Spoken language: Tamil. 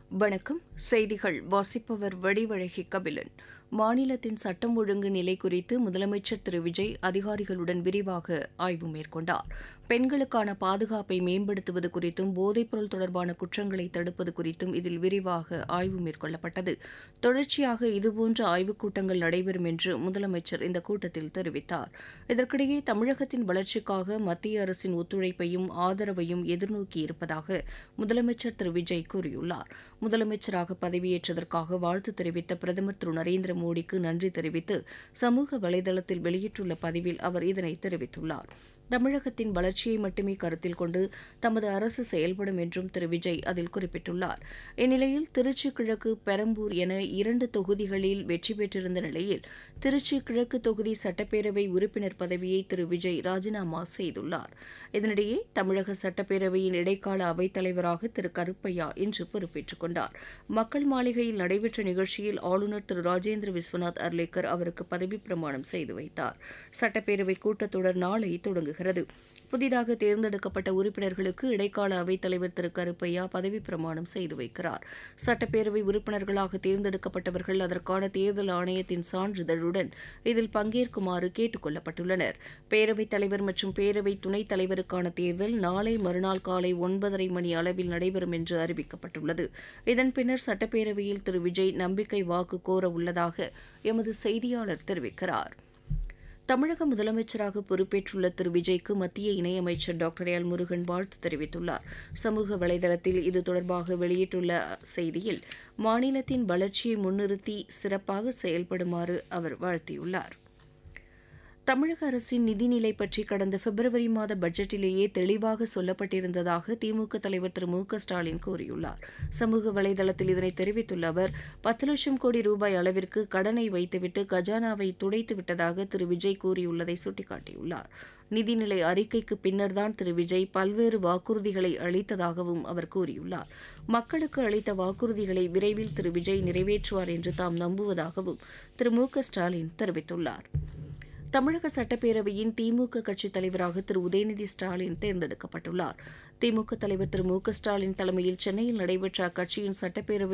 வணக்கம் செய்திகள் வாசிப்பவர் வடிவழகி கபிலன் மாநிலத்தின் சட்டம் ஒழுங்கு நிலை குறித்து முதலமைச்சர் திரு விஜய் அதிகாரிகளுடன் விரிவாக ஆய்வு மேற்கொண்டார் பெண்களுக்கான பாதுகாப்பை மேம்படுத்துவது குறித்தும் போதைப்பொருள் தொடர்பான குற்றங்களை தடுப்பது குறித்தும் இதில் விரிவாக ஆய்வு மேற்கொள்ளப்பட்டது தொடர்ச்சியாக இதுபோன்ற ஆய்வுக் கூட்டங்கள் நடைபெறும் என்று முதலமைச்சர் இந்த கூட்டத்தில் தெரிவித்தார் இதற்கிடையே தமிழகத்தின் வளர்ச்சிக்காக மத்திய அரசின் ஒத்துழைப்பையும் ஆதரவையும் எதிர்நோக்கியிருப்பதாக முதலமைச்சர் திரு விஜய் கூறியுள்ளார் முதலமைச்சராக பதவியேற்றதற்காக வாழ்த்து தெரிவித்த பிரதமர் திரு நரேந்திர மோடிக்கு நன்றி தெரிவித்து சமூக வலைதளத்தில் வெளியிட்டுள்ள பதிவில் அவர் இதனை தெரிவித்துள்ளார் தமிழகத்தின் வளர்ச்சியை மட்டுமே கருத்தில் கொண்டு தமது அரசு செயல்படும் என்றும் திரு விஜய் அதில் குறிப்பிட்டுள்ளார் இந்நிலையில் திருச்சி கிழக்கு பெரம்பூர் என இரண்டு தொகுதிகளில் வெற்றி பெற்றிருந்த நிலையில் திருச்சி கிழக்கு தொகுதி சட்டப்பேரவை உறுப்பினர் பதவியை திரு விஜய் ராஜினாமா செய்துள்ளார் இதனிடையே தமிழக சட்டப்பேரவையின் இடைக்கால அவைத்தலைவராக திரு கருப்பையா இன்று பொறுப்பேற்றுக் கொண்டார் மக்கள் மாளிகையில் நடைபெற்ற நிகழ்ச்சியில் ஆளுநர் திரு ராஜேந்திர விஸ்வநாத் அர்லேக்கர் அவருக்கு பதவிப் பிரமாணம் செய்து வைத்தார் சட்டப்பேரவை கூட்டத்தொடர் நாளை தொடங்குகிறது புதிதாக தேர்ந்தெடுக்கப்பட்ட உறுப்பினர்களுக்கு இடைக்கால அவைத்தலைவர் திரு கருப்பையா பதவிப் பிரமாணம் செய்து வைக்கிறார் சட்டப்பேரவை உறுப்பினர்களாக தேர்ந்தெடுக்கப்பட்டவர்கள் அதற்கான தேர்தல் ஆணையத்தின் சான்றிதழுடன் இதில் பங்கேற்குமாறு கேட்டுக் கொள்ளப்பட்டுள்ளனர் பேரவைத் தலைவர் மற்றும் பேரவை துணைத் தலைவருக்கான தேர்தல் நாளை மறுநாள் காலை ஒன்பதரை மணி அளவில் நடைபெறும் என்று அறிவிக்கப்பட்டுள்ளது இதன் பின்னர் சட்டப்பேரவையில் திரு விஜய் நம்பிக்கை வாக்கு கோர உள்ளதாக எமது செய்தியாளர் தெரிவிக்கிறார் தமிழக முதலமைச்சராக பொறுப்பேற்றுள்ள திரு விஜய்க்கு மத்திய இணையமைச்சர் டாக்டர் எல் முருகன் வாழ்த்து தெரிவித்துள்ளார் சமூக வலைதளத்தில் இது தொடர்பாக வெளியிட்டுள்ள செய்தியில் மாநிலத்தின் வளர்ச்சியை முன்னிறுத்தி சிறப்பாக செயல்படுமாறு அவர் வாழ்த்தியுள்ளார் தமிழக அரசின் நிதிநிலை பற்றி கடந்த பிப்ரவரி மாத பட்ஜெட்டிலேயே தெளிவாக சொல்லப்பட்டிருந்ததாக திமுக தலைவர் திரு மு க ஸ்டாலின் கூறியுள்ளார் சமூக வலைதளத்தில் இதனை தெரிவித்துள்ள அவர் பத்து லட்சம் கோடி ரூபாய் அளவிற்கு கடனை வைத்துவிட்டு கஜானாவை துடைத்து விட்டதாக திரு விஜய் கூறியுள்ளதை சுட்டிக்காட்டியுள்ளார் நிதிநிலை அறிக்கைக்கு பின்னர்தான் திரு விஜய் பல்வேறு வாக்குறுதிகளை அளித்ததாகவும் அவர் கூறியுள்ளார் மக்களுக்கு அளித்த வாக்குறுதிகளை விரைவில் திரு விஜய் நிறைவேற்றுவார் என்று தாம் நம்புவதாகவும் திரு மு க ஸ்டாலின் தெரிவித்துள்ளார் தமிழக சட்டப்பேரவையின் திமுக கட்சித் தலைவராக திரு உதயநிதி ஸ்டாலின் தேர்ந்தெடுக்கப்பட்டுள்ளார் திமுக தலைவர் திரு மு க ஸ்டாலின் தலைமையில் சென்னையில் நடைபெற்ற அக்கட்சியின் சட்டப்பேரவை